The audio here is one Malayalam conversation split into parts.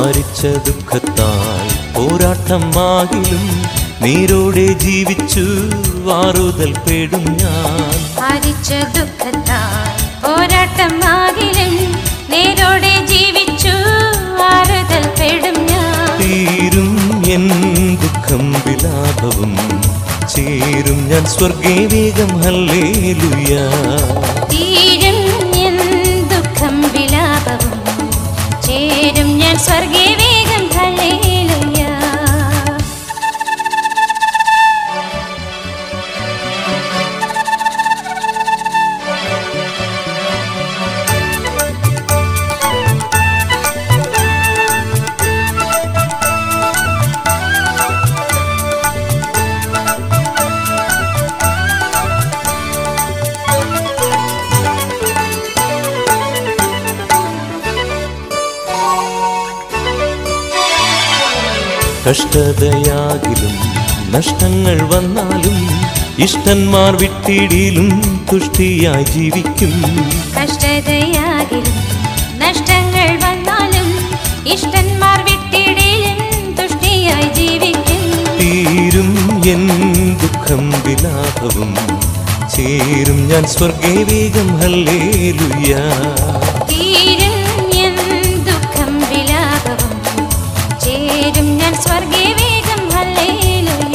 ഭാരിച്ച ദുഃഖത്താൽ പോരാട്ടം ആകിലും നീരോടെ ജീവിച്ചു വാറുതൽ പേടും ഞാൻ ഭാരിച്ച ദുഃഖത്താൽ പോരാട്ടം ആകിലും നേരോടെ ജീവിച്ചു ആറുതൽ പെടും ഞാൻ തീരും എൻ ദുഃഖം വിലാപവും ചേരും ഞാൻ സ്വർഗേ വേഗം ഹല്ലേലുയാ തീരും എൻ ദുഃഖം വിലാപവും ചേരും ഞാൻ സ്വർഗേ വേഗം ഹല്ലേലൂയ കഷ്ടതയാകിലും നഷ്ടങ്ങൾ വന്നാലും ഇഷ്ടന്മാർ വിട്ടിടിയിലും തുഷ്ടിയായി ജീവിക്കും കഷ്ടതയാകിലും നഷ്ടങ്ങൾ വന്നാലും ഇഷ്ടന്മാർ വിട്ടിടയിലും തുഷ്ടിയായി ജീവിക്കും തീരും എൻ ദുഃഖം വിലാപവും ചേരും ഞാൻ സ്വർഗേ വേഗം ഹല്ലേലുയാ തീരും എൻ ദുഃഖം വിലാപവും ചേരും ഞാൻ സ്വർഗേ വേഗം ഹല്ലേലൂയ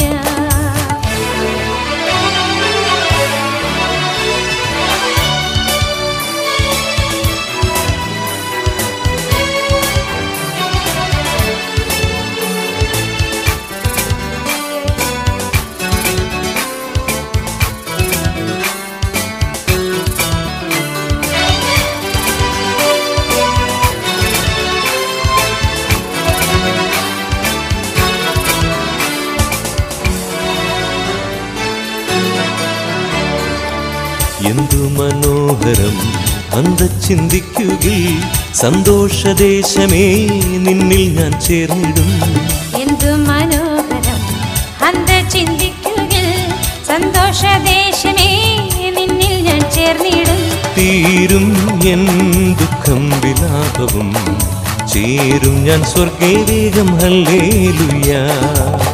എന്തു മനോഹരം അന്ത ചിന്തിക്കുകയിൽ സന്തോഷദേശമേ നിന്നിൽ ഞാൻ ചേർന്നിടും എന്തു മനോഹരം അന്ത ചിന്തിക്കുകയിൽ സന്തോഷദേശമേ നിന്നിൽ ഞാൻ ചേർന്നിടും തീരും എൻ ദുഃഖം വിലാപവും ചേരും ഞാൻ സ്വർഗേ വേഗം ഹല്ലേലുയാ